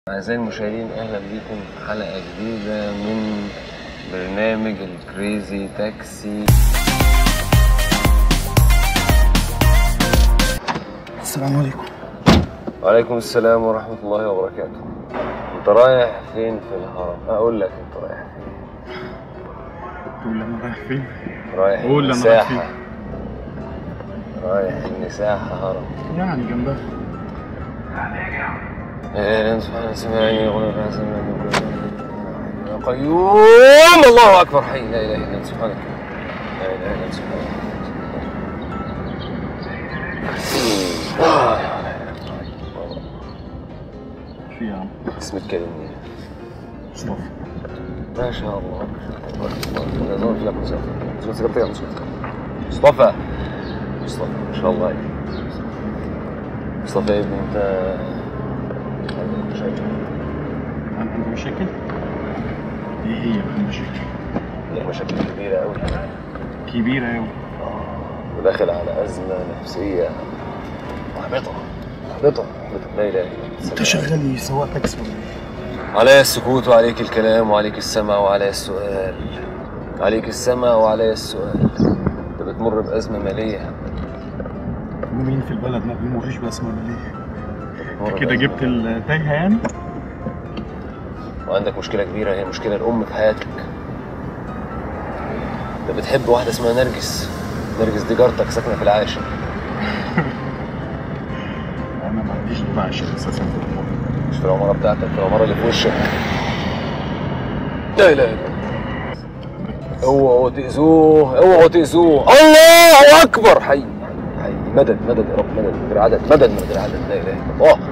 أعزائي المشاهدين أهلا بيكم في حلقة جديدة من برنامج الكريزي تاكسي السلام عليكم وعليكم السلام ورحمة الله وبركاته أنت رايح فين في الهرم؟ أقول لك أنت رايح فين تقول لي انا رايح فين رايح قول لي أنا رايح المساحة رايح المساحة هرم يعني جنبها إيه، سبحان سمعني غير سمعني يا قيوم الله أكبر حي لا إله إلا أنت سبحانك لا إله إلا أنت سبحانك في يا عم اسمك كلمني مصطفى ما شاء الله ما شاء الله أنا زمان في لك مصطفى مصطفى يا مصطفى مصطفى مصطفى ما شاء الله عليك مصطفى يا ابني انت عندك مشاكل انا عندي مشاكل ايه هي بقى المشاكل عندك مشاكل كبيرة أوي كبيرة أوي وداخل على أزمة نفسية محبطة محبطة محبطة لا إله إلا الله انت شغال سواق تاكسي ولا ايه؟ علي السكوت وعليك الكلام وعليك السمع وعلي السؤال عليك السمع وعلي السؤال انت بتمر بأزمة مالية ومين في البلد ما بيمرش بأسماء مالية بتمر كده بأزمة. جبت التايهة يعني وعندك مشكلة كبيرة هي المشكلة الأم في حياتك انت بتحب واحدة اسمها نرجس نرجس دي جارتك ساكنة في العاشر انا ما عنديش دور عشان اساسا في الموضوع مش في العمارة بتاعتك في العمارة اللي في وشك لا لا لا اوعوا تأذوه اوعوا تأذوه الله أكبر حي حي مدد مدد يا رب مدد من غير عدد مدد من غير عدد لا إله إلا الله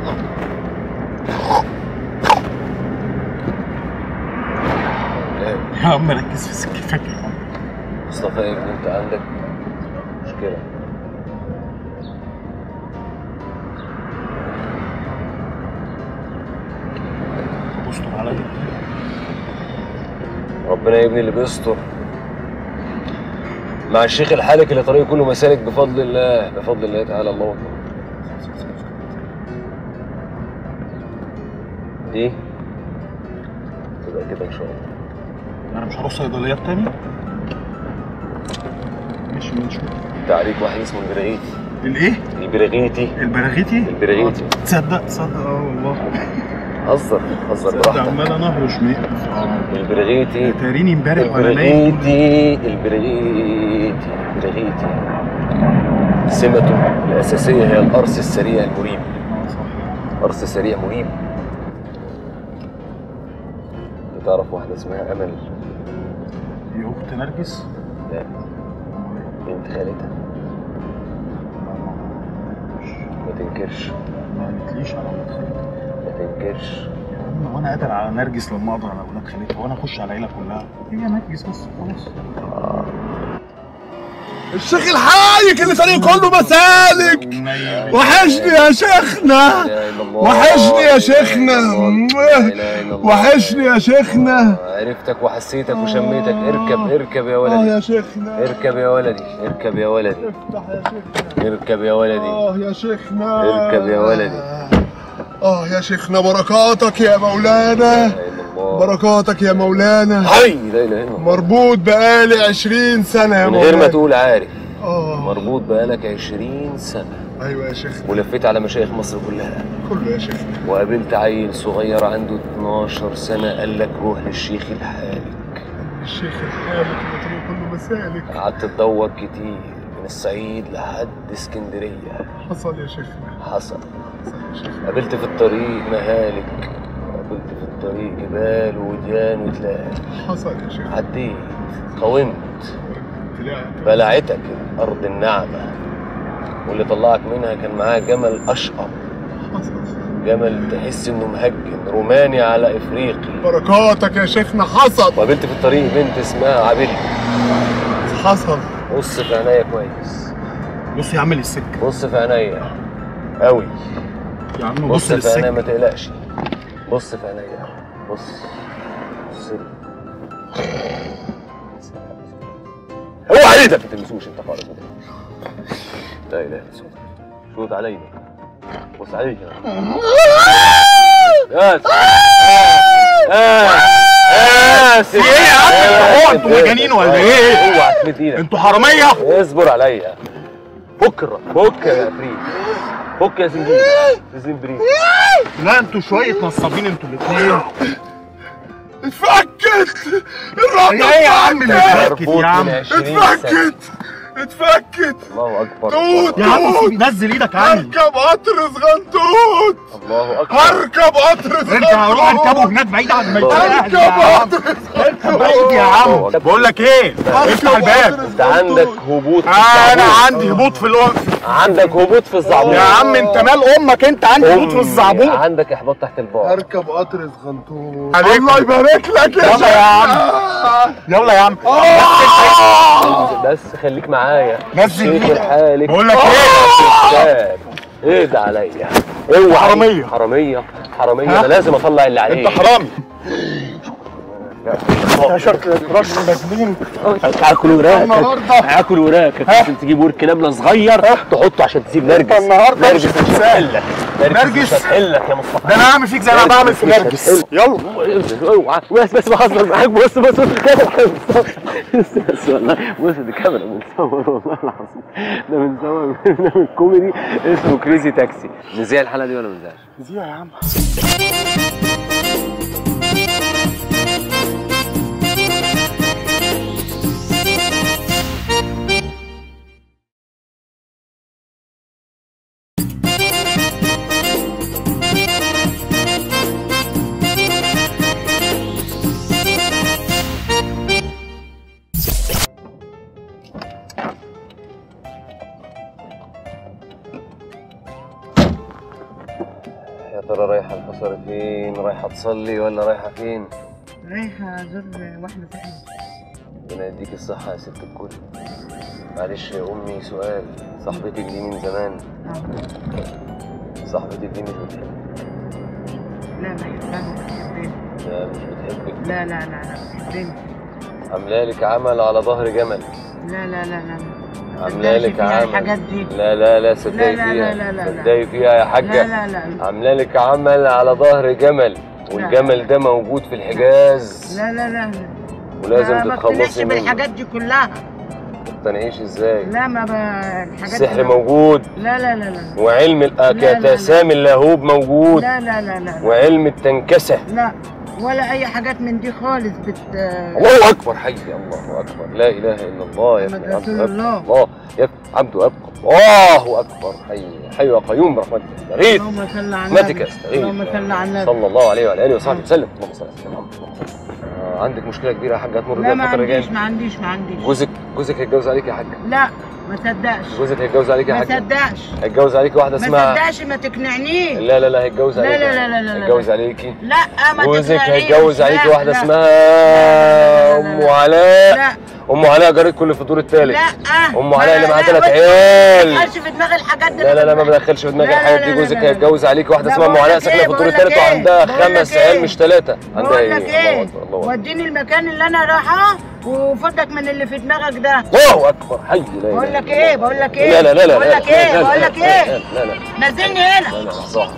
لا يا عم ركز في سكتك يا عم مصطفى يا ابني انت عندك مشكلة بستر عليا ربنا يا ابني اللي بيستر مع الشيخ الحالك اللي طريقه كله مسالك بفضل الله بفضل الله تعالى الله اكبر دي تبقى كده ان شاء الله انا مش هروح صيدليات تاني ماشي نشوف انت عليك واحد اسمه البراغيتي الايه؟ البراغيتي البراغيتي؟ البراغيتي. آه، تصدق تصدق اه والله هزر هزر تصدق براحتك عمال انا اهرش من اه البراغيتي تاريني امبارح وانا نايم البراغيتي البراغيتي البراغيتي سمته الأساسية هي القرص السريع المريب اه صح قرص سريع مريب انت تعرف واحدة اسمها أمل دي اخت نرجس لا بنت خالتها ما تنكرش ما قالتليش على ولاد خالتها ما تنكرش يا عم وانا قادر على نرجس لما اقدر على ولاد خالتها وانا اخش على العيله كلها هي نرجس بس خلاص الشيخ الحايك اللي طريق كله مسالك ونيل. وحشني يا شيخنا لا إله إلا الله وحشني يا لا شيخنا إله إلا الله. وحشني يا شيخنا عرفتك وحسيتك وشميتك اركب اركب يا اه ولدي يا شيخنا اركب يا ولدي اركب يا ولدي افتح يا شيخنا اركب يا ولدي اه يا شيخنا اركب يا ولدي. اه يا شيخنا بركاتك يا لا مولانا إله إلا الله بركاتك يا مولانا حي لا إله إلا الله مربوط بقالي عشرين سنة يا من مولانا غير ما تقول عارف اه مربوط بقالك 20 سنة ايوه يا شيخنا ولفيت على مشايخ مصر كلها كله يا شيخنا وقابلت عيل صغير عنده 12 سنة قال لك روح للشيخ الحالك الشيخ الحالك اللي طريق كله مسالك قعدت تدور كتير من الصعيد لحد اسكندرية حصل يا شيخنا حصل حصل يا شيخنا قابلت في الطريق مهالك قابلت في الطريق جبال وديان وتلال حصل يا شيخنا عديت قاومت طلعت بلعتك أرض النعمة واللي طلعك منها كان معاه جمل أشقر حصل جمل تحس إنه مهجن روماني على إفريقي بركاتك يا شيخنا حصل وقابلت في الطريق بنت اسمها عبيل حصل بص في عينيا كويس بص يا عم للسكه بص في عينيا قوي يا عم بص بص في عينيا للسكه ما تقلقش بص في عينيا بص بص لي اوعى ايدك ما تلمسوش انت خالص لا اله الا الله شوط عليا بص عليا اسف اسف ايه يا عم هو انتوا مجانين ولا ايه؟ اوعى تمد ايدك انتوا حراميه اصبر عليا فك الر- فك يا فريد فك يا زنجير زنبريد لا انتوا شويه نصابين انتوا الاثنين اتفكت الرقم ايه يا عم اللي اتفكت مربوط يا عم من 20 سنة اتفكت اتفكت الله اكبر توت يا عم توت سيب- نزل ايدك عني هركب قطر صغنطوط الله اكبر هركب قطر انت هروح اركبه هناك بعيد عن الميدان هركب يا عم قطر اركب بعيد يا عم بقول لك ايه افتح الباب انت عندك هبوط في انا الزعبوط. عندي هبوط في الأم عندك هبوط في الزعبوط يا عم انت مال امك انت عندي هبوط في أمي، الزعبوط عندك احباط تحت البار هركب قطر صغنطوط عليكم. الله يبارك لك يا يلا يا عم. شيخ يلا يا عم بس خليك معايا نزل شيخ ايدك. الحالك بقول لك ايه ايه ده عليا اوعى حرامية. حرامية حرامية ها؟ انا لازم اطلع اللي عليك انت حرامي انت شكلك راجل مجنون هاكل وراك النهارده هاكل وراك لازم تجيب ورك نملة صغير تحطه عشان تسيب نرجس النهارده نرجس مش مش هتسال. هتحلك نرجس؟ مش هتحلك يا مصطفى ده انا هعمل فيك زي ما انا بعمل في نرجس يلا اوعى بس بس بهزر معاك بص بص بص الكاميرا بس بس والله بص دي كاميرا بنصور والله العظيم ده بنصور برنامج كوميدي اسمه كريزي تاكسي نذيع الحلقه دي ولا ما نذيعش؟ زيها يا عم يا ترى رايحه الحصر فين؟ رايحه تصلي ولا رايحه فين؟ رايحة أزور واحدة صاحبتي ربنا يديك الصحة يا ست الكل معلش يا أمي سؤال صاحبتك دي من زمان اه صاحبتك دي مش بتحبك لا بحبها بتحبني لا مش بتحبك لا لا لا لا بتحبني عاملة لك عمل على ظهر جمل لا لا لا لا ما عاملة تصدقش لك فيها عمل الحاجات دي لا لا لا صدقي لا لا فيها لا لا لا لا. صدقي فيها يا لا حاجة لا لا عاملة لك عمل على ظهر جمل والجمل ده موجود في الحجاز لا لا لا ولازم ما تتخلصي بقتنعش منه بالحاجات دي كلها ما تقتنعيش ازاي لا ما ب... الحاجات السحر دي موجود لا لا لا لا وعلم لا، لا. الأكتسام اللاهوب موجود لا لا لا لا وعلم التنكسة لا ولا أي حاجات من دي خالص بت الله اكبر حي الله اكبر لا اله الا الله يا ابن محمد عبد رسول أبقى. الله. الله يا ابن عبد ابقى الله اكبر حي حي وقيوم برحمتك استغيث اللهم صل على برحمتك النبي استغيث اللهم صل على النبي صلى الله عليه وعلى اله وصحبه وسلم اللهم صل على سيدنا محمد اللهم صل. آه، عندك مشكله كبيره يا حاجه هتمر لا بيها ما الفتره عنديش الجايه ما عنديش ما عنديش جوزك جوزك هيتجوز عليك يا حاجه لا ما صدقش جوزك هيتجوز عليك يا ما حاجه صدقش هيتجوز عليك واحده ما اسمها صدقش ما تقنعنيش لا لا لا هيتجوز لا عليك لا لا لا لا لا. هيتجوز عليكي لا ما جوزك تقنعنيش. هيتجوز عليكي لا، واحده لا. اسمها لا، لا، لا، ام لا. علاء لا ام علاء جارتكم كل في الدور الثالث لا ام علاء اللي معاها لا، ثلاث بس عيال ما تدخلش في دماغي الحاجات دي لا لا لا ما بدخلش في دماغي لا، لا، الحاجات دي لا، لا، جوزك لا، لا. هيتجوز عليك واحده لا، اسمها ام بقول علاء لك ساكنه إيه، في الدور بقول لك الثالث إيه، وعندها بقول لك خمس عيال إيه. مش ثلاثه عندها بقول ايه لك الله ايه اكبر الله اكبر وديني المكان اللي انا رايحاه وفضك من اللي في دماغك ده الله اكبر حي لا بقول إله لك إلا ايه الله. بقول لك ايه لا لا لا لا بقول لا، لك ايه لا، لا، بقول لا، لك لا، ايه لا لا نزلني هنا لا لا صح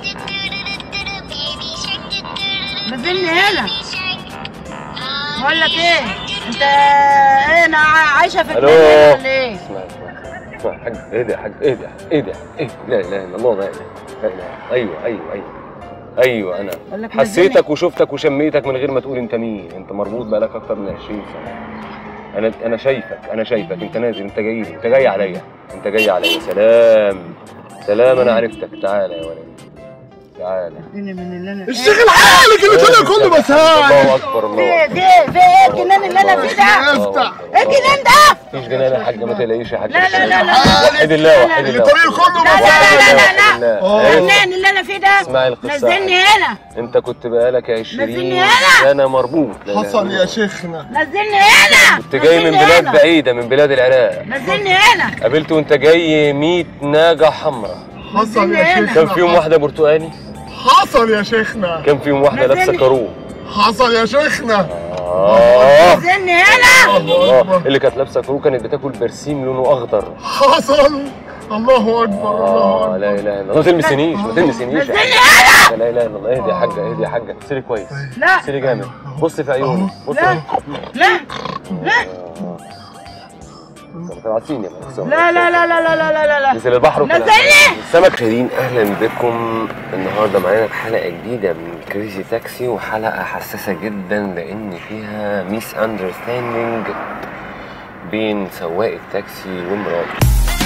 نزلني هنا بقول لك ايه انت ايه انا عايشه في الو الدنيا ولا ايه اسمع اسمع اسمع حاج اهدى يا حاج اهدى اهدى اهدى لا اله الا الله لا اله لا اله ايوه ايوه ايوه ايوه انا بقول لك حسيتك وشفتك وشميتك من غير ما تقول انت مين انت مربوط بقالك اكتر من 20 سنه انا انا شايفك انا شايفك انت نازل انت جاي لي انت جاي عليا انت جاي عليا سلام سلام انا عرفتك تعالى يا ولدي تعالى اديني من اللي انا الشيخ الحالك اللي طلع كله مساعد الله اكبر الله في اكبر في في ايه الجنان اللي انا فيه ده افتح ايه الجنان ده مفيش جنان يا حاج ما تقلقيش يا حاج لا لا لا لا وحد الله وحد اللي الله طريق كله لا لا لا لا لا لا الجنان اللي انا فيه ده اسمعي القصة نزلني هنا انت كنت بقالك 20 نزلني هنا. سنه مربوط لا إله حصل إلا يا الله. شيخنا نزلني هنا كنت جاي من نزلني بلاد هنا. بعيده من بلاد العراق نزلني هنا قابلت وانت جاي 100 ناقه حمراء حصل يا نزلني كان شيخنا فيهم واحده برتقاني حصل يا شيخنا كان فيهم واحده نزلني. لابسه كاروب حصل يا شيخنا اه نزلني هنا الله اللي كانت لابسه كاروب كانت بتاكل برسيم لونه اخضر حصل الله اكبر الله اه لا اله الا الله ما تلمسنيش ما تلمسنيش يا نزلني حاجة. لا اله الا الله اهدي يا حاجه اهدي يا حاجه سيري كويس لا سيري جامد بص في عيوني بص لا لا لا تبعتيني لا لا لا لا لا لا لا لا نزل البحر وكده. نزلني السمك شيرين اهلا بكم النهارده معانا في حلقه جديده من كريزي تاكسي وحلقه حساسه جدا لان فيها ميس اندرستاندينج بين سواق التاكسي ومراته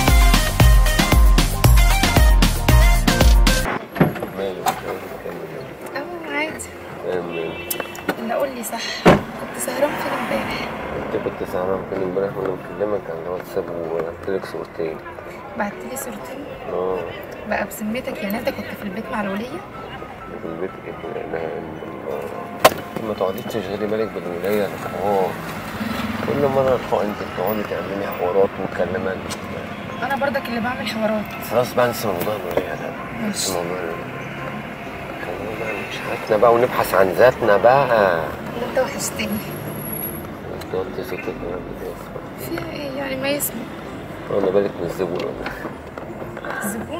ماله مش عايز أكمل. اه عادي أم، لا قول لي صح كنت سهران فين امبارح انت كنت سهران كل امبارح وانا مكلمك على الواتساب وبعت لك صورتين بعت لي صورتين اه بقى بذمتك يعني انت كنت في البيت مع الوليه في البيت ايه لا لا لا ما تقعديش تشغلي بالك بالولاية اه كل مرة تقعد انت تقعدي تعملي حوارات ومكالمات انا برضك اللي بعمل حوارات خلاص بقى ننسى موضوع الولاية ده ننسى ماشي موضوع الولاية. خلينا بقى نعيش حياتنا بقى ونبحث عن ذاتنا بقى انت وحشتني انت قلت صوتك كمان بتاعك. فيها ايه يعني ما يسمع وانا بالك من الزبون ولا الزبون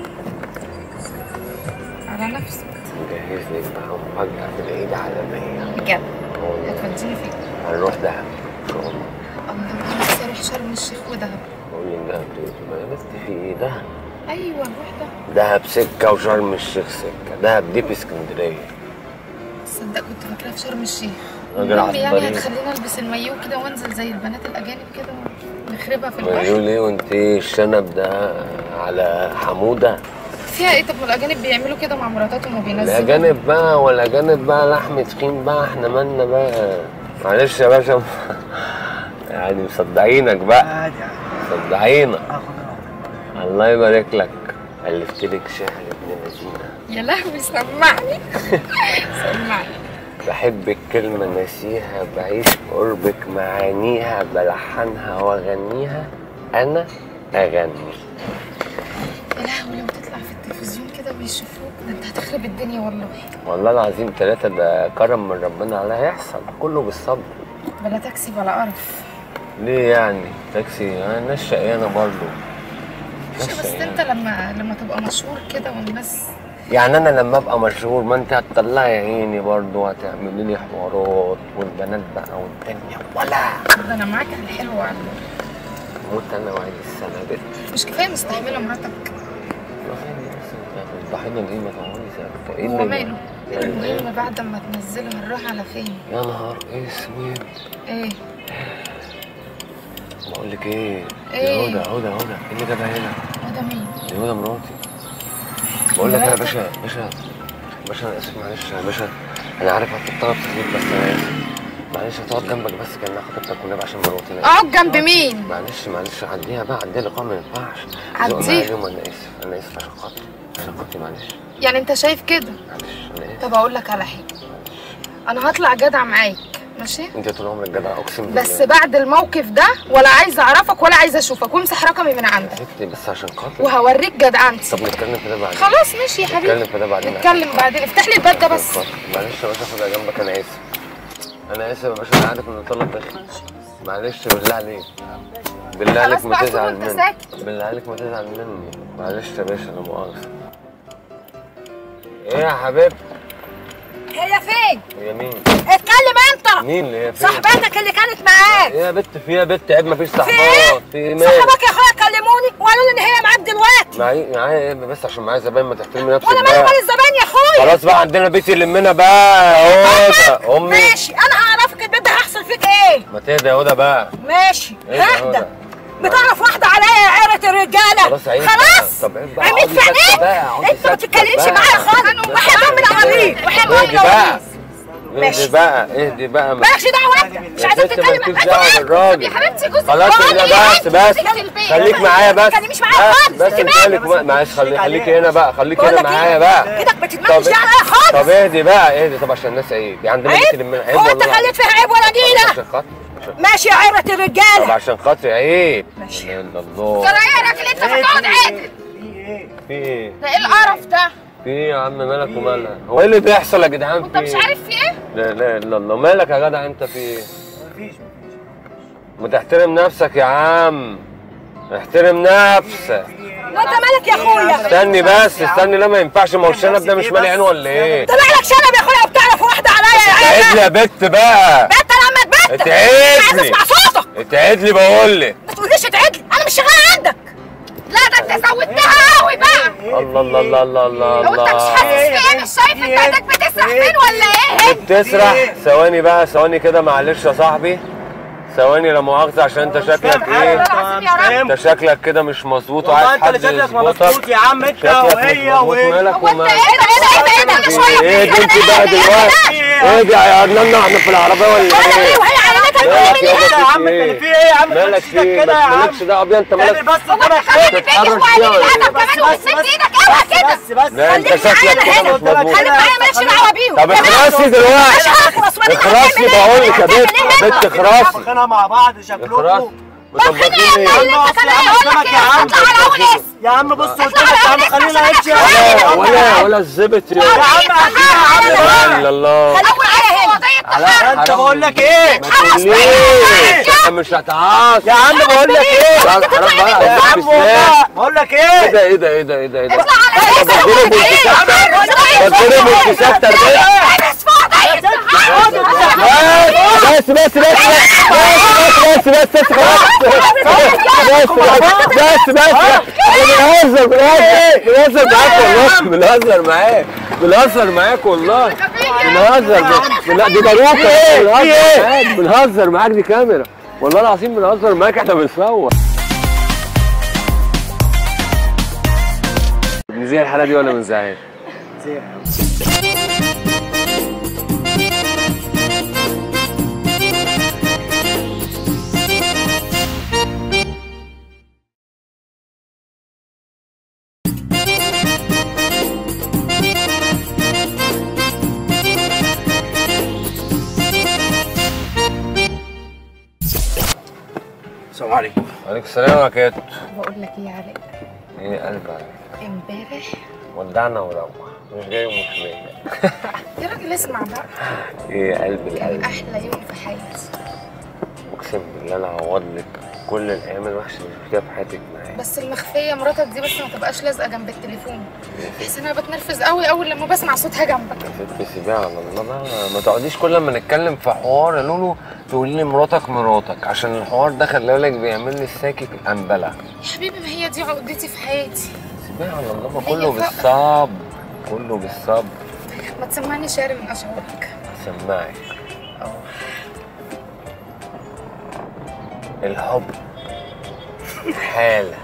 على نفسك مجهز لك بقى مفاجأة في العيد عالمية بجد والله هتوديني فين هنروح دهب ان شاء الله الله انا نفسي اروح شرم الشيخ ودهب بقول لك دهب تقول ما يا بنت في ايه دهب ايوه نروح دهب دهب سكة وشرم الشيخ سكة دهب دي في اسكندرية تصدق كنت فاكراها في شرم الشيخ راجل المهم يعني عبقري هتخليني البس المايو كده وانزل زي البنات الاجانب كده نخربها في ما البحر يقول ايه وانت ايه الشنب ده على حمودة فيها ايه طب ما الاجانب بيعملوا كده مع مراتاتهم وبينزلوا الأجانب بقى والأجانب بقى لحم تخين بقى احنا مالنا بقى معلش يا باشا يعني مصدعينك بقى عادي عادي مصدعينك اخد راحتك الله يبارك لك ألفت لك شعر ابن لذينة يا لهوي سمعني سمعني بحب الكلمة ناسيها بعيش قربك معانيها بلحنها واغنيها أنا أغني يا لهوي لو تطلع في التلفزيون كده ويشوفوك ده انت هتخرب الدنيا والله والله العظيم ثلاثة ده كرم من ربنا على هيحصل كله بالصبر بلا تاكسي ولا قرف ليه يعني تاكسي انا الناس شقيانة برضه ماشي بس انت لما لما تبقى مشهور كده والناس يعني انا لما ابقى مشهور ما انت هتطلعي عيني برضه وهتعملي لي حوارات والبنات بقى والدنيا ولا ده انا معاك على الحلو وعلى موت انا وعيد السنة بت مش كفايه مستحمله مراتك الضحية دي ما تقعدي ساكتة ايه هو اللي ماله يعني إيه؟ المهم بعد ما تنزله هنروح على فين يا نهار اسود ايه بقول لك ايه إيه؟ يا هدى هدى هدى ايه اللي جابها هنا؟ وده مين دي هدى مراتي بقول لك ايه يا مراتك؟ باشا باشا باشا انا اسف معلش يا باشا انا عارف هتطلب كتير بس انا اسف معلش هتقعد جنبك بس كانها خطيبتك والنبي عشان مراتي أنا آسف. اقعد جنب مين معلش معلش عديها بقى عديها لقاء ما ينفعش عديها. زقناها اليوم انا اسف انا اسف عشان خاطري عشان خاطري معلش يعني انت شايف كده معلش انا اسف طب اقول لك على حاجه انا هطلع جدع معاك ماشي انت طول عمرك جدع اقسم بالله بس بعد الموقف ده ولا عايزه اعرفك ولا عايزه اشوفك وامسح رقمي من يا عندك ستي بس عشان خاطري وهوريك جدعنتي طب نتكلم في ده بعدين خلاص ماشي يا حبيبي نتكلم في ده بعدين نتكلم بعدين افتح لي الباب ده بس معلش يا باشا خدها جنبك انا اسف انا اسف يا باشا انا عارف ان طلب داخل معلش بالله عليك بالله عليك خلاص ما بقى شوف تزعل انت مني ساكت. بالله عليك ما تزعل مني معلش يا باشا لا مؤاخذة ايه يا حبيبتي هي فين؟ هي مين؟ اتكلم انت مين اللي هي فين؟ صاحبتك اللي كانت معاك ايه يا بت في إيه يا بت عيب مفيش ايه؟ صحبات في ايه مال صاحبك يا اخويا كلموني وقالوا لي ان هي معاك دلوقتي معايا معايا ايه بس عشان معايا زباين ما تحترمي نفسك وانا مالي بقى مال الزبائن يا اخويا خلاص بقى عندنا بيت يلمنا بقى هدى امي ماشي انا هعرفك البيت ده هيحصل فيك ايه ما تهدى يا هدى بقى ماشي ايه ده يا اهدى هدى بتعرف واحده عليا يا عيرة الرجاله خلاص عيب خلاص بقى. طب عيب بقى عميد اقعدي في ساكتة عينيك بقى، اقعدي انت ما ساكتة تتكلمش بقى. معايا خالص وحياة ام العواميد وحياة ام اهدي بقى العواميد اهدي ماشي. بقى اهدي بقى ما- مالكش دعوه انت مش يا عايزه ست تتكلم مالكيش دعوه بالراجل يا حبيبتي جوزك خلاص بقول كده لي بس بس في البيت. خليك معايا بس ما تتكلميش معايا بس- خالص، بس انت انت مالك؟ خليك معلش خلي خليكي هنا بقى خليكي بقول هنا لك معايا ايه؟ بقى كده ما تتمنش طب عليا خالص طب اهدي بقى اهدي طب عشان الناس عيب يعني عندنا بيت عيب يلمنا عيب هو انت والله خليت فيها عيب ولا طب نيله عشان خاطر عشان- ماشي يا عيرة طب الرجاله عشان خاطري عيب ماشي. لا اله الا الله ترى ايه يا راجل انت بتقعد عادل في ايه ده ايه القرف ده في ايه يا عم مالك ومالها هو ايه اللي بيحصل يا جدعان انت في مش ايه عارف في ايه لا لا الا الله مالك يا جدع انت في ايه مفيش مفيش ما تحترم نفسك يا عم احترم نفسك وانت مالك يا اخويا استني بس استني لا ما ينفعش ما هو الشنب ده مش مالي عين ولا ايه طلع لك شنب يا اخويا بتعرف واحده عليا يا اتعد لي يا بت بقى انت لما تبت اتعد عايز لي اسمع صوتك اتعد لي بقول لك ما تقوليش اتعدل انا مش شغاله عندك لا ده انت زودتها قوي بقى الله الله الله الله الله لو انت مش الله حاسس في ايه مش شايف انت ايدك بتسرح فين ولا ايه بتسرح ثواني بقى ثواني كده معلش يا صاحبي ثواني لا مؤاخذة عشان انت شكلك ايه العظيم يا رب انت شكلك كده مش مظبوط والله وعايز انت اللي حد شكلك ما يظبطك مظبوط يا عم انت شكلك وهي مش مظبوط وهي مالك هو انت ومالك ايه ده ايه ده ايه ده ايه ده شويه ايه ده انت بقى دلوقتي ايه ده يا ارنانا احنا في العربية ولا ايه وهي عينتها مالك يا يا عم بابا انت في اللي ايه في ايه يا عم مالك في ايه كده يا ما عم مالكش دعوة بيها انت اعمل مالك بس كده خلي خير بايدك تتحرش وعليك فيها ولا الادب ايه؟ كمان وبتسد ايدك اوعى كده بس بس لا انت خليك شكلك معانا كده هنا. مش مظبوط خليك معايا مالكش دعوه بيهم طب اخرسي دلوقتي اخرسي بقول لك يا بنت يا بنت اخرسي واخدينها مع بعض اخرسي شكلكم مطبقين ايه يا عم اصل يا عم قدامك يا عم اطلع على اول اسم يا عم بص قدامك يا عم خلينا نمشي يا ولا عم ولا ولا الزبط يا يا عم عشان يا عم لا الله خليك معايا هنا على انت بقول لك ايه ما تقوليش انت مش هتعاص يا عم بقول لك ايه لا حرام بقى يا عايزك عم بسلاح والله بقول لك ايه ايه ده ايه ده ايه ده ايه ده ايه ده اطلع على بضرب بالكيسات بضرب بالكيسات تربية بس بس بس بس بس بس بس بس خلاص بس بس بس بس بنهزر بنهزر بنهزر معاك والله بنهزر معاك بنهزر معاك والله بنهزر بن- لا دي باروكة ايه بنهزر معاك بنهزر معاك دي كاميرا والله العظيم بنهزر معاك احنا بنصور نزيع الحلقة دي ولا ما نزعهاش؟ السلام عليكم عليكم السلام يا كاتو بقول لك ايه يا علاء ايه قلب عليك امبارح ودعنا وروح مش جاي ومش جاي يا راجل اسمع بقى ايه قلب كان القلب احلى يوم في حياتي اقسم بالله انا هعوض لك كل الايام الوحشه اللي شفتيها في حياتك معايا بس المخفيه مراتك دي بس ما تبقاش لازقه جنب التليفون بحس ان انا بتنرفز قوي اول لما بسمع صوتها جنبك يا ست سيبيها على الله بقى ما تقعديش كل ما نتكلم في حوار يا لولو تقولي لي مراتك مراتك عشان الحوار ده خلي بالك بيعمل لي الساكك انبلع يا حبيبي ما هي دي عقدتي في حياتي سيبيها على الله ما هي كله فقر. بالصبر كله بالصبر ما تسمعني شعر من اشعارك سماعك الحب حالة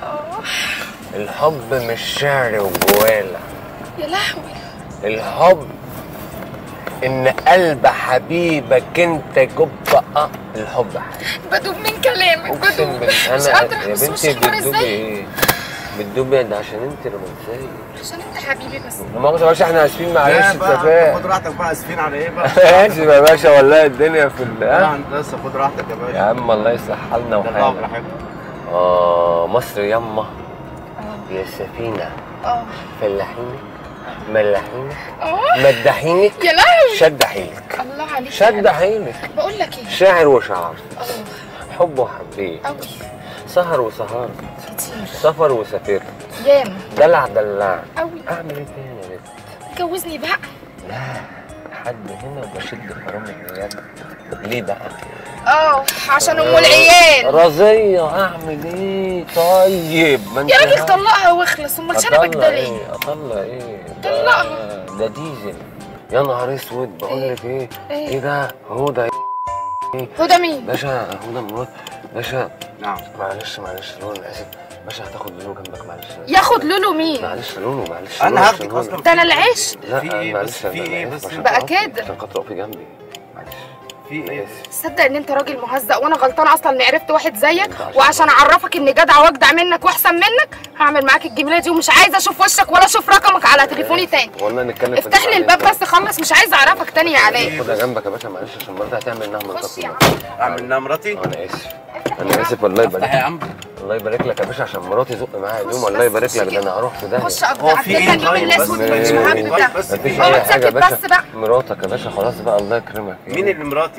الحب مش شعر وجوالة يا لهوي الحب ان قلب حبيبك انت جب اه الحب حاجه بدوب من كلامك اقسم بدوب بالله مش انا قادره يا بس مش بنتي عارفه بتدوبي ازاي ايه بتدوبي ده عشان انت رومانسيه عشان انت حبيبي بس لا مؤاخذه يا باشا احنا اسفين معلش لا بقى التفاهه خد راحتك بقى اسفين على ايه بقى؟ اسف يا باشا والله الدنيا في ال لا ها؟ انت لسه خد راحتك يا يا باشا عم الله يصلح حالنا ده وحالك براحتك اه مصر يما اه يا سفينه اه فلاحينك ملاحينك اه مدحينك يا لهوي شد حيلك الله عليك شد حيلك بقول لك ايه شاعر وشعر اه حب وحبيت قوي سهر وسهرت كتير سفر وسافرت ياما دلع دلع قوي اعمل ايه تاني يا بنت اتجوزني بقى لا حد هنا وبشد حرام العيال ليه بقى اه عشان ام العيال رزية اعمل ايه طيب ما انت يا راجل ها- طلقها واخلص امال شنبك اطلع ده ليه ايه اطلع ايه طلقها. ده- ده ديزل يا نهار اسود بقول لك ايه إيه؟ ايه ده هدى هدى مين باشا هدى مرات باشا نعم معلش معلش لولو انا اسف باشا هتاخد لولو جنبك معلش ياخد لولو مين معلش لولو معلش انا لولو هاخدك عشان اصلا هدى. ده انا العيش لا في إيه معلش بس؟ أنا- في إيه أنا بس؟ آسف عشان بقى خاطري- كده. عشان خاطر اقفي جنبي معلش في انا ايه؟ اسف تصدق ان انت راجل مهزأ وانا غلطانه اصلا اني عرفت واحد زيك وعشان اعرفك اني جدع واجدع منك واحسن منك هعمل معاك الجميله دي ومش عايزه اشوف وشك ولا اشوف رقمك على تليفوني تاني والله نتكلم في افتح لي دي الباب بعدين. بس خلص مش عايزه اعرفك تاني يا علاء خدها جنبك يا باشا معلش عشان مراتي هتعمل انها خش يا مراتك عم اعمل لها مراتي؟ انا اسف انا اسف والله يبارك افتح يا عم الله يبارك لك يا باشا عشان مراتي زق معايا اليوم خش الله بس، يبارك خش لك ده كده. انا هروح في داهيه خش قضي هو في قضيتك إيه اليوم طيب؟ الاسود بس اللي مين- مش مين- مهم ده بس مفيش اه اي حاجه يا اتسكت باشا بس بقى مراتك يا باشا خلاص بقى الله يكرمك مين اللي مراتي؟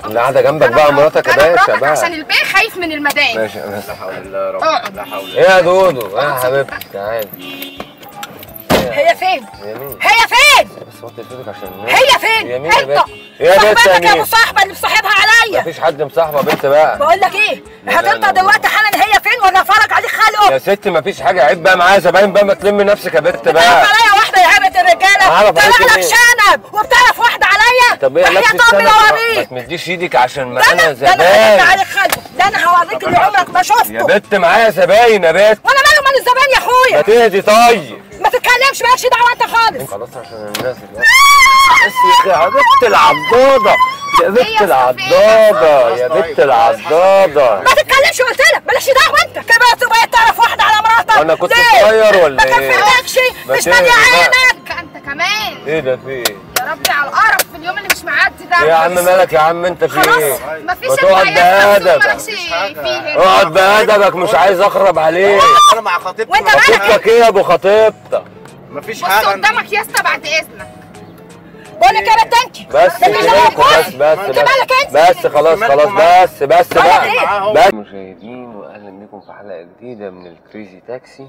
اللي قاعده جنبك أنا بقى براحتك، مراتك يا أنا باشا براحتك عشان بقى البيه خايف من المدام ماشي لا حول الله يا رب اقعد ايه يا دودو ايه يا حبيبتي تعالي هي فين؟ هي مين هي فين؟ بس وطي صوتك عشان الناس. هي فين؟ هي مين يا انت بنت ايه يا بنت صاحبتك يا يا ابو مين صاحبه اللي مصاحبها عليا مفيش حد مصاحبه بنت بقى بقول لك ايه لا، لا، هتطلع لا. دلوقتي حالا هي فين ولا افرج عليك يا خلقه ستي مفيش حاجه عيب بقى معايا زباين بقى ما تلمي نفسك يا بنت تعرف بقى عليا واحده يا عبة الرجاله أعرف طلع عليك لك إيه؟ شنب وبتعرف واحده عليا طب ايه وحياة لابس امي السنة لو ما اوريك تمديش ايدك عشان ده معانا انا ده انا زباين هرد عليك خلقه ده انا هوريك اللي عمرك ما يا شفته بنت معايا زباين يا بنت وانا مالي ومال الزبائن يا ما اخويا تهدي طيب ما تتكلمش مالكش دعوه انت خالص خلاص عشان الناس دلوقتي. بس يا اخي يا بنت العضاضه يا بنت العضاضه يا بنت العضاضه ما تتكلمش قلت لك مالكش دعوه انت كبرت وبقيت تعرف واحده على مراتك وانا كنت ليه؟ صغير ولا ما ايه؟ كفرتكش ما مش تهدي ماليه بقى. عينك انت كمان ايه ده في ايه؟ يا ربي على القرف في اليوم اللي مش معدي ده ايه يا عم مالك يا عم انت في خلاص ايه؟ مفيش ما تقعد الحياة مفتوح، بأدبك. مالكش فيه هنا. اقعد بأدبك مش عايز اخرب عليك انا مع خطيبتي وانت مالك خطيبتك ايه يا ابو خطيبتك؟ مفيش بص حاجه قدامك يا اسطى بعد اذنك بقول لك يا بنت انت بس ده مش كده، موجود. بس بس انت مالك بس انت بس خلاص مالكم خلاص معاهم؟ بس بس مالك بقى ايه؟ بس مشاهدين واهلا بكم في حلقه جديده من الكريزي تاكسي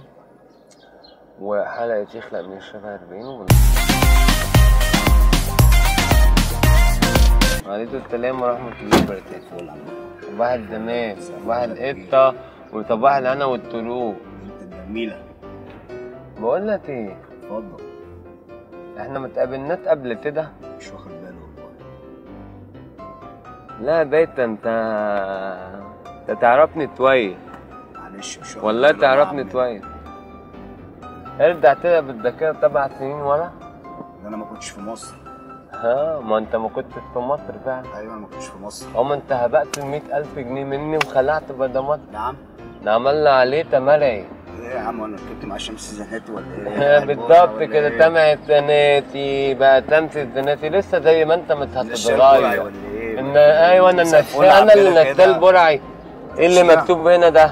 وحلقه يخلق من الشبه 40 وبن- وعليكم السلام ورحمه الله وبركاته صباح الدمام صباح القطه وصباح الهنا والطلوع جميله بقول لك ايه اتفضل احنا ما اتقابلناش قبل كده مش واخد باله والله لا بيت انت انت تعرفني كويس معلش مش واخد والله باله تعرفني بعمل. كويس ارجع كده بالذاكرة سبع سنين ورا ده انا ما كنتش في مصر ها ما انت ما كنتش في مصر فعلا ايوه انا ما كنتش في مصر اما انت هبقت ال ألف جنيه مني وخلعت بدل مصر نعم ده عملنا عليه تمرعي ايه يا عم انا ركبت مع شمس زناتي ولا ايه بالضبط كده تمعت زناتي بقى تمسة زناتي لسه زي ما انت مش هتتغير ولا ايه ان ايوه انا لسه النسال الفل انا اللي عندنا كده. نسال برعي ايه اللي اشمعنى؟ مكتوب هنا ده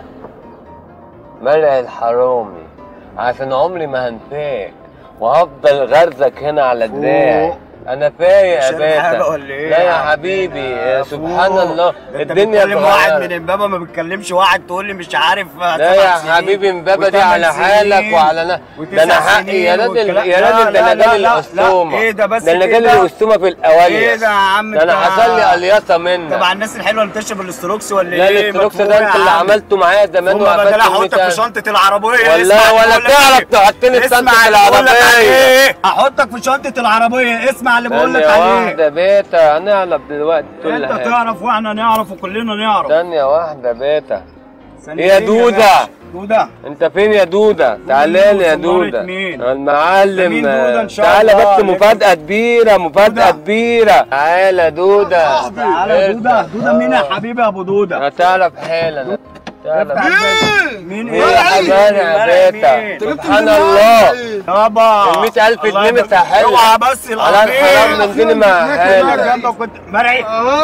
مرع الحرامي عشان عمري ما هنساك وهفضل غرزك هنا على دراعي فوق. انا فايق يا عشان حاجة باشا ولا ايه لا يا عم؟ حبيبي يا سبحان فوق. الله ده انت الدنيا بتكلم واحد من اتغيرت امبابه ما بتكلمش واحد تقول لي مش عارف لا يا حبيبي امبابه دي على حالك وعلى انا ده انا حقي يا راجل يا راجل ده انا جالي الاسطومه ايه ده بس ده انا كده؟ جالي الاسطومه في الاوائل ايه ده يا عم ده انا انت؟ حصل لي الياصه منك طبعا الناس الحلوه اللي بتشرب الاستروكس ولا لا ايه الاستروكس مدفوع ده يا انت اللي عم. عملته معايا زمان هم بدل احطك وقفلت في شنطه العربيه والله اسمع ولا اللي بقول لك تعرف ايه. تحطني في اسمع شنطة اللي بقول لك العربية. عليه احطك في شنطه العربيه اسمع اللي بقول لك ثانية عليه واحدة بيتا هنعرف دلوقتي كل انت حاجة تعرف واحنا نعرف وكلنا نعرف ثانية واحدة بيتا ثانية ايه يا ايه دودة؟ باشا؟ دودة انت فين يا دودة؟ تعالى لي يا صبارة دودة مين؟ المعلم مين دودة إن شاء تعالى الله؟ بس مفاجأة كبيرة مفاجأة دودة. كبيرة تعالى دودة تعالى دودة دودة مين يا حبيبي يا ابو دودة هتعرف حالا تعالى مين مين يا حبايبي يا بيتا سبحان الله يابا ال 100000 الله جنيه يبارك- مستحيل. اوعى بس على الحرام العظيم من دين مع حالك جنبك كنت مرعي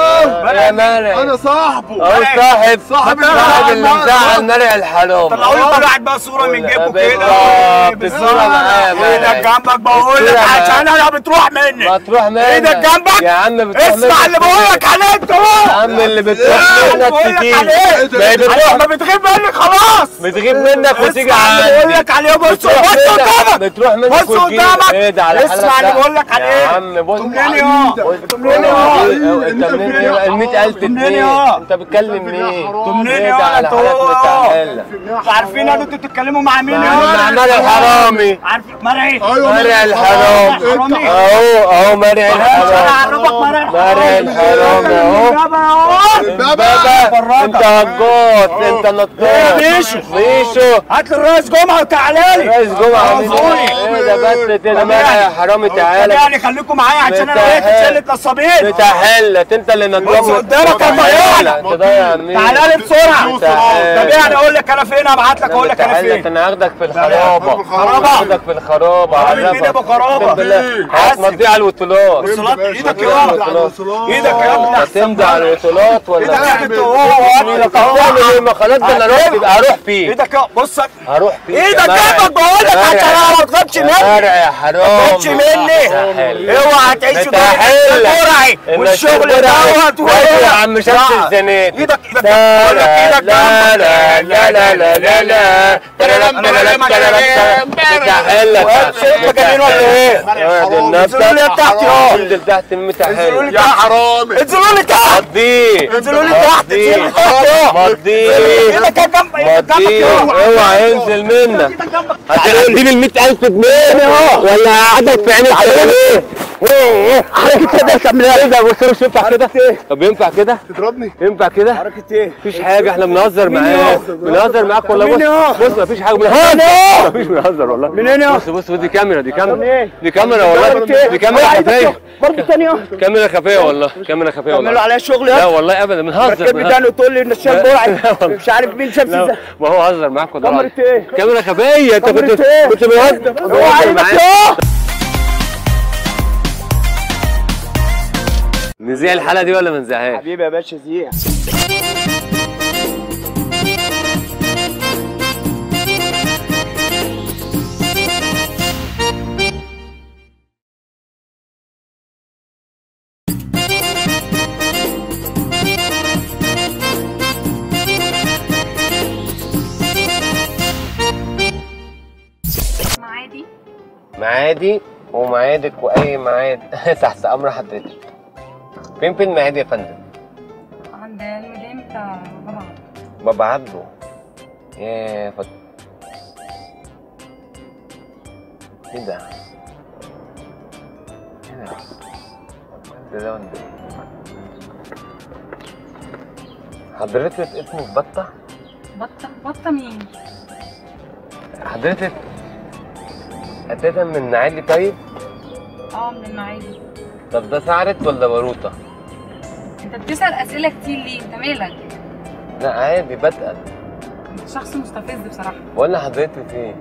يا مرعي انا صاحبه اهو صاحب صاحب صاحب اللي المرعي. مزعل مرعي الحرام طلعوا لي كل واحد بقى صورة من جيبه بالظبط. كده الصورة معايا يا ايدك مرعي. جنبك بقول لك الصورة معايا. عشان انا بتروح مني ما تروح منك ايدك جنبك يا عم بتروح اسمع منك اللي بقول لك عليه انت يا اهو عم اللي بتروح اللي منك بقول لك كتير عليه ما هي بتروح ما بتغيب مني خلاص بتغيب منك وتيجي اسمع اللي بقول عندي لك عليه بص بتروح بص منك قدامك بتروح منك بص وتجيلي. قدامك ايه ده على حالك اسمع اللي ده. بقول لك يا عليه عم بص تمنيني اهو تمنيني ايه اهو انت منين ايه ال 100000 تمنيني جنيه اهو انت بتكلم مين؟ تمنيني ايه ده اهو على انت حالك اهو متأهلة انتوا عارفين ان انتوا بتتكلموا مع مين مع اهو مرعي الحرامي عارف مرعي ايوه مرعي الحرام حرامي. اهو اهو مرعي انا الحرام هعرفك مرعي مرعي الحرام اهو اهو بابا انت هجوت انت نطاط ايه يا بيشو؟ بيشو هات لي الرئيس جمعه وتعالى لي رئيس جمعة مين عفوني. ايه ده بس كده مرعي يا حرامي طب تعالى يعني خليكم معايا عشان انا بتاع- لقيت شله نصابين بتاع حلت انت اللي نطاط بص قدامك يا ضياع. تضيع مين تعالى لي بسرعه تعال. طب يعني اقول لك انا فين ابعت لك اقول لك انا تعالى، فين انا هاخدك في الخرابة خرابة. هاخدك في الخرابة خرابة مين هعرفك. ابو خرابة؟ اقسم بالله إيه؟ هتمضي على الوصولات وصلات ايدك مضي يا على ولد. الوصولات. ايدك يا ابني هتمضي على الوصولات ولا ايدك انت وهو ايدك هتعمل ايه ما خلاص ده انا رحت يبقى هروح فيه ايدك يا- بص هروح فيه ايدك يا جنبك بقول لك عشان انا ما تغيبش مني فرع يا حرام ما تغيبش مني اوعى تعيش في متحلة. الجرعي والشغل دوت يا عم شمس الزنات ايدك ايدك لا بقول لك لا ايدك لا جنبك. لا لا لا لا لا ترلم ترلم ترلم متحلة انت جنين ولا ايه؟ انزلوا لي تحت يا انزل تحت المتحلة يا حرامي انزلوا لي تحت مضيه انزلوا لي تحت انزلوا لي تحت يا مضيه ايدك يا جنب ايدك جنبك مضيه يا اوعى ينزل منك هتديني ال 100000 جنيه ولا قعدك في عينك ايه؟ حركة كده كمل ايه ده بص مش ينفع كده طب ينفع كده؟ تضربني ينفع كده؟ حركة ايه؟ مفيش حاجة احنا بنهزر معاك بنهزر معاك والله مين يا؟ بص بص مفيش حاجة بنهزر مفيش بنهزر والله منين يا؟ بص بص بص دي كاميرا دي كاميرا ايه؟ دي كاميرا والله دي كاميرا خفية برضه تانية كاميرا خفية والله كاميرا خفية تعملوا والله عليا شغل لا يا والله ابدا بنهزر ركب لي بنهزر. تاني وتقول لي ان الشاب لا برعي والله. مش عارف مين شمس لا ازاي ما هو هزر معاك والله كاميرا ايه؟ كاميرا خفية انت كاميرا كنت ايه؟ كنت بنهزر اوعى ايدك معاك. يا نذيع الحلقة دي ولا ما نذيعهاش؟ حبيبي يا باشا زيع معادي معادي ومعادك واي معاد تحت امر حضرتك فين فين معادي يا فندم عند المدام بتاع بابا بابا عبده يا فت ايه ده ايه ده ده ده ولا إيه؟ حضرتك اسمك بطة بطة بطة مين؟ حضرتك أساسا من نعالي طيب اه من المعادي طب ده سعرت ولا باروتة انت بتسأل أسئلة كتير ليه؟ انت مالك؟ لا عادي بتقل انت شخص مستفز بصراحة ولا حضرتك ايه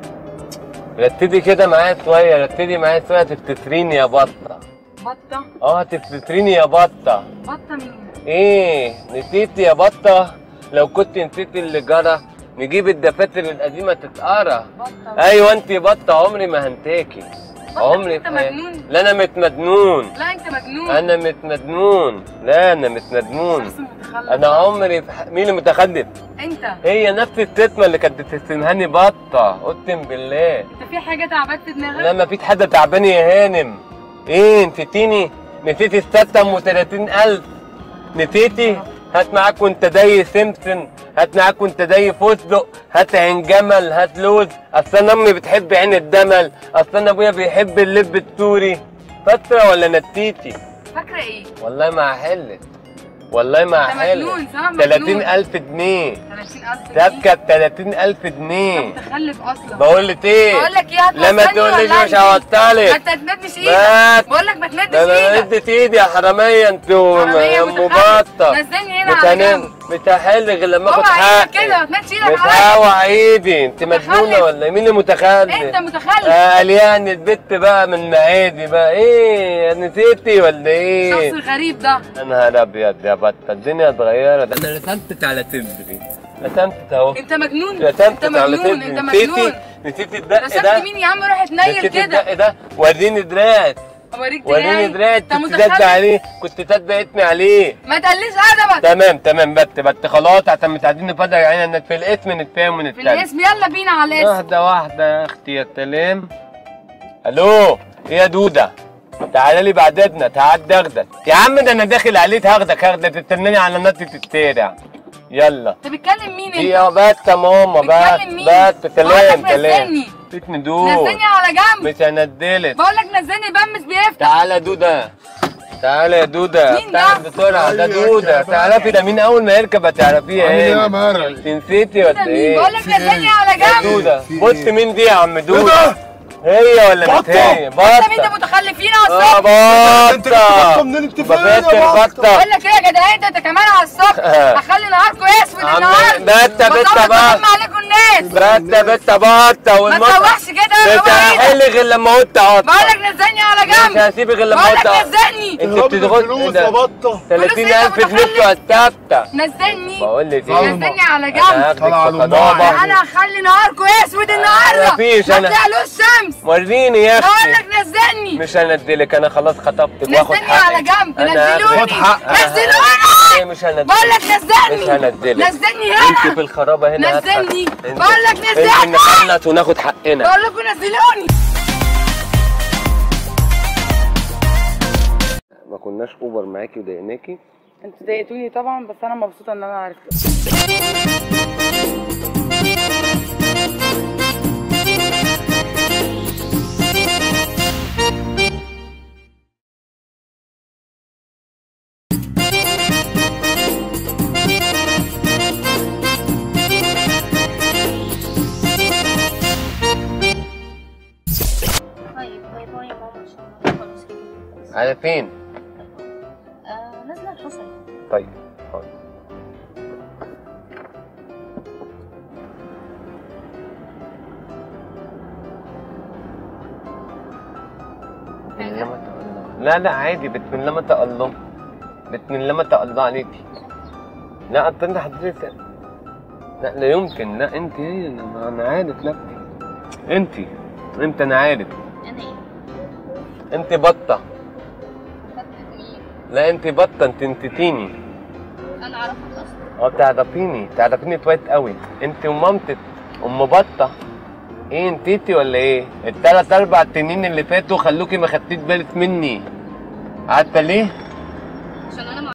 رتدي كده معايا شويه رتدي معايا شويه تفتتريني يا بطه بطة اه تفتتريني يا بطه بطة مين؟ ايه نسيتي يا بطه لو كنت نسيتي اللي جرى نجيب الدفاتر القديمه تتقرا بطة ايوه انت بطه عمري ما هنتاكي بطة عمري انت في حياتي- مجنون لا انا متمجنون لا انت مجنون انا متمجنون لا انا متمجنون شخص متخلف انا عمري في ح... مين اللي متخلف انت هي نفس الستمه اللي كانت بتستنهاني بطه اقسم بالله انت في حاجة تعبت في دماغك؟ لا ما فيش حد تعبان يا هانم ايه نسيتيني نسيتي الستة ام 30000 نسيتي هات معاك وانت داي سمسم هات معاك وانت داي فستق هات عين جمل هات لوز اصل انا امي بتحب عين الدمل اصل انا ابويا بيحب اللب السوري فترة ولا نسيتي فاكرة ايه؟ والله ما هحلت والله ما انت هحلت مجنون صح؟ مجنون 30000 جنيه 30000 تبكى ب 30000 جنيه انت متخلف اصلا بقول لك ايه بقول لك ايه لا ما هتوصلني تقوليش ولا مش انزل؟ هوصلك ما انت تمدش بس. ايدك بقول لك ما تمدش ده انا ايدك اديت ايدي يا حراميه انتوا حرامية يا متخلف. مبطه نزلني هنا مش على هنام جنب مش هحل غير لما اخد اوعى ايدك كده حقي ما تمدش ايدك مش عليا هوع ايدي انت متخلف. مجنونه ولا إيه؟ مين اللي متخلف انت متخلف قال يعني البت بقى من معادي بقى ايه نسيتي ولا ايه الشخص الغريب ده يا نهار ابيض يا بطه الدنيا اتغيرت ده انا رسمت على تدري رسمت اهو انت مجنون رسمت انت على مجنون تدري انت نسيتي مجنون نسيتي الدق رسمت ده مين يا عم روح اتنيل نسيتي كده الدق ده وريني دراعك اوريك وريني دراعك انت كنت متخلف تتبع عليه كنت تتبع اسمي عليه ما تقليش ادبك تمام تمام بت بت خلاص عشان متعدين نفضل عيننا انك في الاسم نتفاهم في ونتكلم الاسم يلا بينا على الاسم واحدة واحدة يا اختي يا سلام الو ايه يا دودة تعالى لي بعد اذنك هعدي اخدك يا عم ده انا داخل عليك هاخدك هاخدك تستناني على نطة الشارع يلا انت بتكلم مين دي انت يا بس يا ماما بس بتكلم مين؟ بس سلام بقولك سلام نزلني. فيك ندور نزلني على جنب مش هندلت بقول لك نزلني بمس بيفتح تعالى يا دودة تعالى يا دودة مين ده؟ تعالى بسرعة ده دودة تعرفي ده مين أول ما يركب هتعرفيه عامل ايه يا ايه مرعي؟ انت نسيتي ولا ايه؟ بقول لك نزلني على يا جنب دودة في بص ايه؟ مين دي يا عم ايه دودة ده؟ هي ولا مش بطة. هي؟ انت مين ده بطة متخلفين اه على الصبح انت جبت بطة بطة منين انت فين يا بفاتر بطة؟ بطة بقول لك ايه يا جدعان انت كمان على الصبح هخلي نهاركم اسود عم النهارده بطة بطة بطلع بقى بطلع عليكم الناس بتا بتا بطه ما والمطه تسوحش كده مش هو ايه هحل غير لما قلت قطه بقول لك نزلني على مش جنب هسيبك غير لما بقول قلت لك قطه نزلني انت بتضغط فلوس يا بطه 30000 فلوس جنيه بتوع الثابته نزلني بقول لك ايه نزلني على انا جنب هاخدك طلع في له خضابه انا هخلي نهاركم اسود النهارده مفيش ما أنا. تطلعلوش شمس وريني يا بقول اختي لك نزلني مش هندلك انا خلاص خطبتك واخد نزلني حقي على جنب أنا نزلوني هاخد حقي. نزلوني إيه مش هندلك بقول لك نزلني مش هندلك نزلني انت هنا في الخرابه هنا نزلني. هتخ- انت- بقول لك انت نزلني. نخلص وناخد حقنا بقول لكم نزلوني ما كناش اوبر معاكي وضايقناكي انتوا ضايقتوني طبعا بس انا مبسوطه ان انا عرفت طيب باي باي يا ماما عشان أنا خلاص كده. على فين آه نازله الحصري طيب حاضر. بسم الله ما شاء الله. لا لا عادي بسم الله ما شاء الله بسم الله ما شاء الله عليكي لا أنت انت حضرتك لا لا يمكن لا انت هي انا أنا عارف نفسي انت انت انا عارف انا ايه انت بطه فتحت مين لا انت بطه انت انتتيني انا اعرفك اصلا اه تعرفيني تعرفيني كويس قوي انت ومامتك ام بطه ايه نسيتي ولا ايه التلات اربع سنين اللي فاتوا خلوكي ما خدتيش بالك مني عارفه ليه